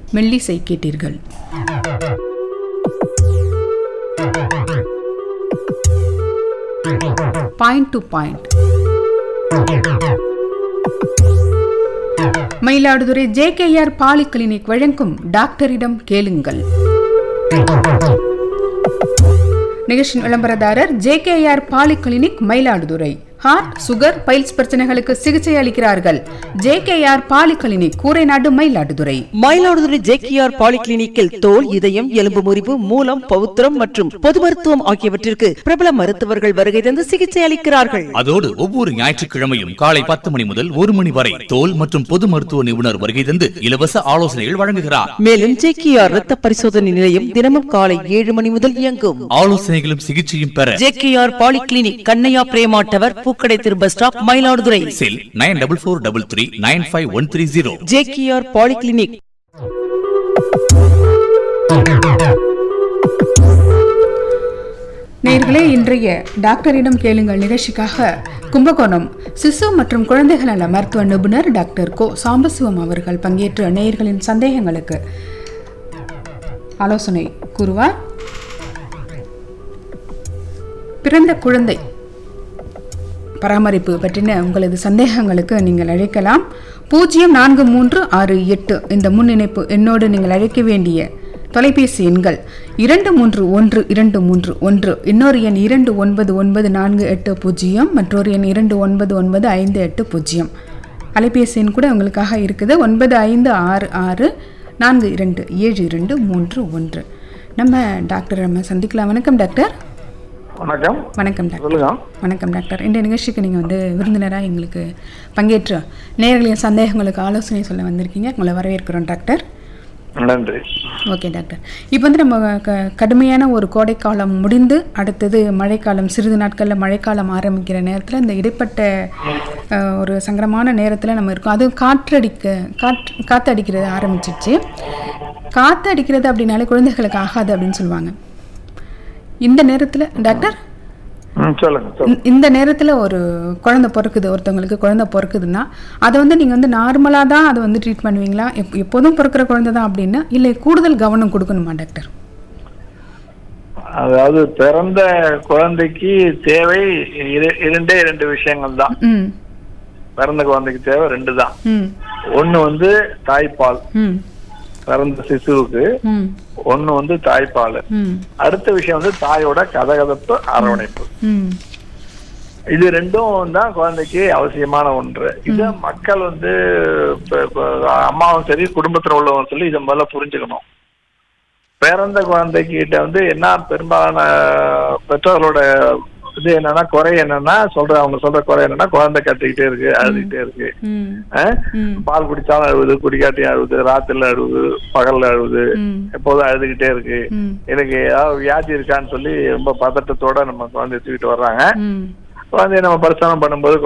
மெல்லிசை கேட்டீர்கள் point to point Mayiladuthurai JKR polyclinic வழங்கும் டாக்டரிடம் கேளுங்கள் நிகழ்ச்சியின் விளம்பரதாரர் JKR polyclinic Mayiladuthurai heart sugar piles பிரச்சனைகளுக்கு சிகிச்சை அளிக்கிறார்கள் JKR polyclinic Kooranadu Mayiladuthurai Mayiladuthurai JKR பாலிகிளினிக்கில் தோல் இதயம் எலும்பு முறிவு மூலம் பவுத்திரம் மற்றும் பொது மருத்துவம் ஆகியவற்றிற்கு பிரபல மருத்துவர்கள் வருகை தந்து சிகிச்சை அளிக்கிறார்கள் அதோடு ஒவ்வொரு ஞாயிற்றுக்கிழமையும் காலை பத்து மணி முதல் ஒரு மணி வரை தோல் மற்றும் பொது மருத்துவ நிபுணர் வருகை தந்து இலவச ஆலோசனைகள் வழங்குகிறார் மேலும் ஜேகேஆர் ரத்த பரிசோதனை நிலையம் தினமும் காலை ஏழு மணி முதல் இயங்கும் ஆலோசனைகளும் சிகிச்சையும் பெற JKR polyclinic Kannaiya Prema tower பூக்கடை திரு bus stop Mayiladuthurai cell nine double four double three nine five one three zero JKR polyclinic நேர்களே இன்றைய டாக்டரிடம் கேளுங்கள் நிகழ்ச்சிக்காக கும்பகோணம் சிசு மற்றும் குழந்தைகள் நல மருத்துவ நிபுணர் டாக்டர் கோ சாம்பசிவம் அவர்கள் பங்கேற்று நேயர்களின் சந்தேகங்களுக்கு ஆலோசனை கூறுவார் பிறந்த குழந்தை பராமரிப்பு பற்றின உங்களது சந்தேகங்களுக்கு நீங்கள் அழைக்கலாம் பூஜ்ஜியம் நான்கு மூன்று ஆறு எட்டு இந்த முன்னிணைப்பு என்னோடு நீங்கள் அழைக்க வேண்டிய தொலைபேசி எண்கள் இரண்டு மூன்று ஒன்று இரண்டு மூன்று ஒன்று இன்னொரு எண் இரண்டு ஒன்பது ஒன்பது நான்கு எட்டு பூஜ்ஜியம் மற்றொரு எண் இரண்டு ஒன்பது ஒன்பது ஐந்து எட்டு பூஜ்ஜியம் அலைபேசி எண் கூட உங்களுக்காக இருக்குது ஒன்பது ஐந்து ஆறு ஆறு நான்கு இரண்டு ஏழு இரண்டு மூன்று ஒன்று நம்ம டாக்டர் நம்ம சந்திக்கலாம் வணக்கம் டாக்டர் வணக்கம் வணக்கம் டாக்டர் சொல்லுங்க வணக்கம் டாக்டர் இந்த நிகழ்ச்சிக்கு நீங்கள் வந்து விருந்தினராக எங்களுக்கு பங்கேற்று நேயர்களின் சந்தேகங்களுக்கு ஆலோசனை சொல்ல வந்திருக்கீங்க உங்களை வரவேற்கிறோம் டாக்டர் நன்றி ஓகே டாக்டர் இப்போ வந்து நம்ம க கடுமையான ஒரு கோடைக்காலம் முடிந்து அடுத்தது மழைக்காலம் சிறிது நாட்களில் மழைக்காலம் ஆரம்பிக்கிற நேரத்தில் இந்த இடைப்பட்ட அஹ், ஒரு சங்கடமான நேரத்தில் நம்ம இருக்கோம் அதுவும் காற்றடிக்க காற்று காற்று அடிக்கிறது ஆரம்பிச்சிடுச்சு காற்று அடிக்கிறது அப்படின்னாலே குழந்தைகளுக்கு ஆகாது அப்படின்னு சொல்லுவாங்க இந்த நேரத்தில் டாக்டர் ம் சொல்லுங்க சொல்லுங்க இந்த- இந்த நேரத்தில் ஒரு குழந்தை பிறக்குது ஒருத்தவங்களுக்கு குழந்தை பிறக்குதுன்னா அதை வந்து நீங்கள் வந்து நார்மலாக தான் அதை வந்து ட்ரீட் பண்ணுவீங்களா எப் எப்போதும் பிறக்கிற குழந்தை தான் அப்படின்னா இல்லை கூடுதல் கவனம் கொடுக்கணுமா டாக்டர் அதாவது பிறந்த குழந்தைக்கு தேவை இர- இரண்டே இரண்டு விஷயங்கள் தான் ம் பிறந்த குழந்தைக்கு தேவை ரெண்டு தான் ம் ஒண்ணு வந்து தாய்ப்பால் ம் பிறந்த சிசுவுக்கு ம் ஒண்ணு வந்து தாய்ப்பால் ம் அடுத்த விஷயம் வந்து தாயோட கதகதப்பு அரவணைப்பு ம் இது ரெண்டும் தான் குழந்தைக்கு அவசியமான ஒன்று இத மக்கள் வந்து இப்ப- இப்ப அம்மாவும் சரி குடும்பத்துல உள்ளவங்க சொல்லி இதை முதல்ல புரிஞ்சுக்கணும் பிறந்த குழந்தைகிட்ட வந்து என்ன பெரும்பாலான பெற்றோர்களோட இது என்னன்னா குறை என்னன்னா சொல்ற அவங்க சொல்ற குறை என்னன்னா குழந்தை கத்திக்கிட்டே இருக்கு அழுதுகிட்டே இருக்கு ம் அஹ்? ம் பால் குடிச்சாலும் அழுவுது குடிக்காட்டி அழுவுது ராத்திரில அழுவுது பகல்ல அழுவுது ம் எப்போதும் அழுதுகிட்டே இருக்கு ம் எனக்கு ஏதாவது வியாதி இருக்கான்னு சொல்லி ரொம்ப பதட்டத்தோட நம்ம குழந்தைய தூக்கிட்டு வர்றாங்க ம் குழந்தைய நம்ம பரிசோதனை பண்ணும்போது